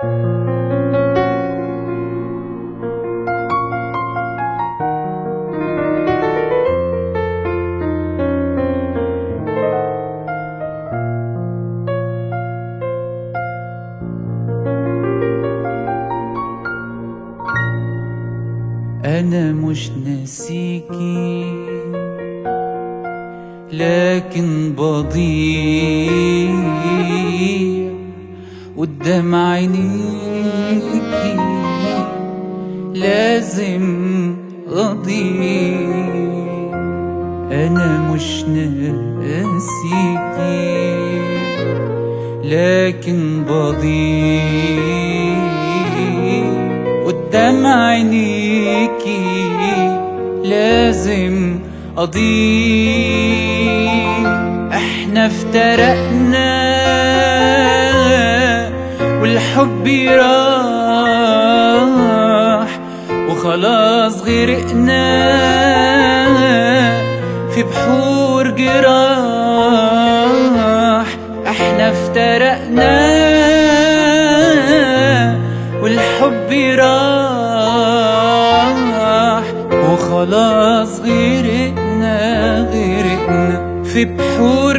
أنا مش ناسيكي لكن بضيع قدام عينيكي لازم أضيع أنا مش ناسيكي لكن بضيع قدام عينيكي لازم أضيع احنا افترقنا والحب راح وخلاص غرقنا في بحور جراح احنا افترقنا والحب راح وخلاص غرقنا غرقنا في بحور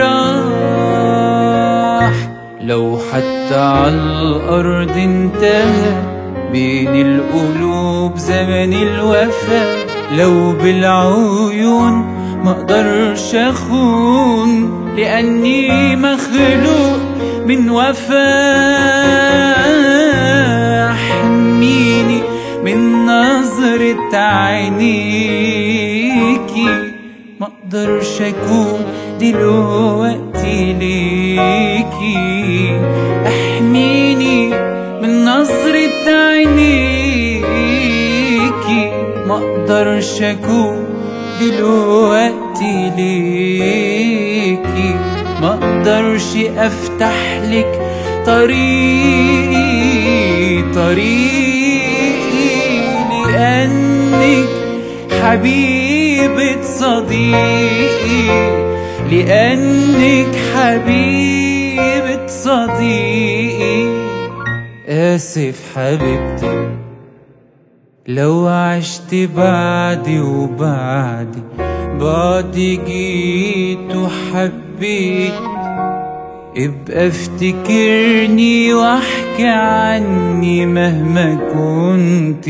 جراح لو حتى على الأرض انتهى بين القلوب زمن الوفا لو بالعيون ما اقدرش اخون لاني مخلوق من وفا احميني من نظرة عينيكي ما اقدرش اكون دلوقتي ليكي احميني من نظرة عينيكي ما اقدرش اكون دلوقتي ليكي ما اقدرش افتح لك طريقي طريقي لانك حبيبة صديقي لانك حبيبة صديقي اسف حبيبتي لو عشت بعدي وبعدي بعدي جيت وحبيت ابقى افتكرني واحكي عني مهما كنت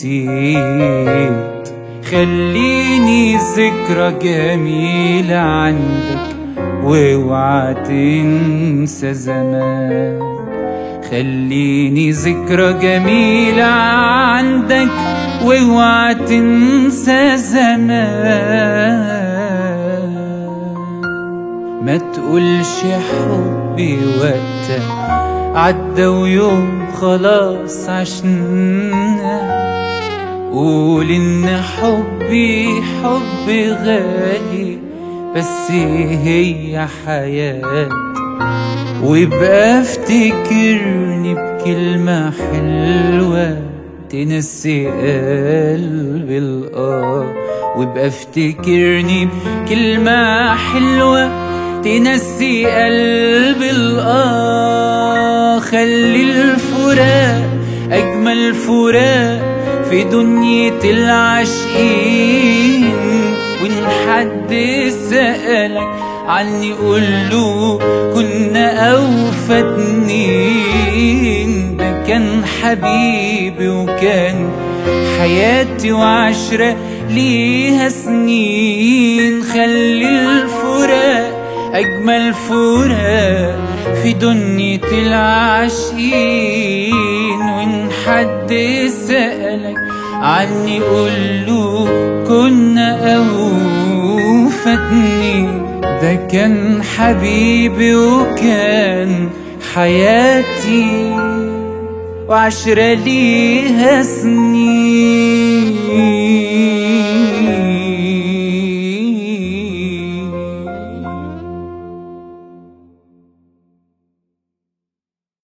نسيت خليني ذكرى جميلة عندك واوعى تنسى زمان خليني ذكرى جميلة عندك واوعى تنسى زمان ما تقولش حبي وقتها عدى ويوم خلاص عشنا قول ان حبي حب غالي بس هي حياتي ويبقى افتكرني بكلمة حلوة تنسي قلبي الآه ويبقى افتكرني بكلمة حلوة تنسي قلبي الآه خلي الفراق أجمل فراق في دنيا العاشقين وإن حد سألك عني قوله كنا أوفى اتنين ده كان حبيبي وكان حياتي وعشرة ليها سنين خلي الفراق أجمل فراق في دنيا العاشقين وإن حد سألك عني قوله كنا أوفى اتنين ده كان حبيبي وكان حياتي وعشرة ليها سنين